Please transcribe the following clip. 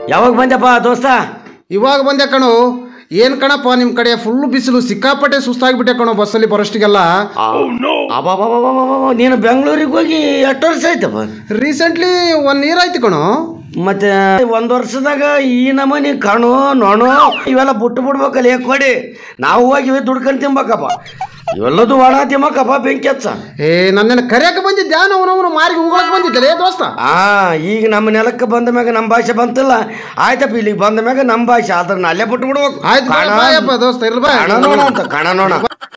ಯಾವಾಗ ಬಂದಪ್ಪ ದೋಸ್ತ ಇವಾಗ ಬಂದೆ ಕಣೋ ಏನ್ ಕಣಪ್ಪ ನಿಮ್ ಕಡೆ ಫುಲ್ ಬಿಸಿಲು ಸಿಕ್ಕಾಪಟ್ಟೆ ಸುಸ್ತಾಗ್ಬಿಟ್ಟೆ ಕಣೋ ಬಸ್ಸಲ್ಲಿ ಬರೋಷ್ಟಿಗೆಲ್ಲ ಅಬ್ಬಬ್ಬಬ್ಬಬ್ಬಬ್ಬ, ನೀನು ಬೆಂಗಳೂರಿಗೆ ಹೋಗಿ ಎಷ್ಟು ವರ್ಷ ಆಯ್ತಪ್ಪ ರೀಸೆಂಟ್ಲಿ ಒನ್ ಇಯರ್ ಆಯ್ತು ಕಣೋ ಮತ್ತೆ ಒಂದ್ ವರ್ಷದಾಗ ಈ ನಮನಿ ಕಣು ನೊಣು ಇವೆಲ್ಲ ಬಿಟ್ಟು ಬಿಡ್ಬೇಕಲ್ಲ ಕೊಡಿ ನಾವು ಹೋಗಿ ದುಡ್ಕೊಂಡು ತಿನ್ಬೇಕಪ್ಪ ಇವೆಲ್ಲದು ಒಣ ತಿಮ್ಮಕ್ಕಪ್ಪ ಬೆಂಕಿ ಹಚ್ಚ ಏ ನನ್ನನ್ನು ಕರೆಯಕ್ಕೆ ಬಂದಿದ್ದೆ ಅವನವನು ಮಾರಿಗೆ ಉಗುಳಕ್ ಬಂದಿದ್ದೆ ದೋಸ್ತ ಆ ಈಗ ನಮ್ಮ ನೆಲಕ್ಕೆ ಬಂದ ಮ್ಯಾಗ ನಮ್ಮ ಭಾಷೆ ಬಂತಿಲ್ಲ ಆಯ್ತಪ್ಪ ಇಲ್ಲಿಗೆ ಬಂದ ಮ್ಯಾಗ ನಮ್ಮ ಭಾಷೆ ಅದ್ರ ಅಲ್ಲೇ ಬಿಟ್ಟು ಬಿಡ್ಬೇಕು ಆಯ್ತು ಕಣ ಬಾಯಪ್ಪ ದೋಸ್ತ ಇರ್ಬಾ ಕಣ ನೋಣ ಅಂತ ಕಣ ನೋಣ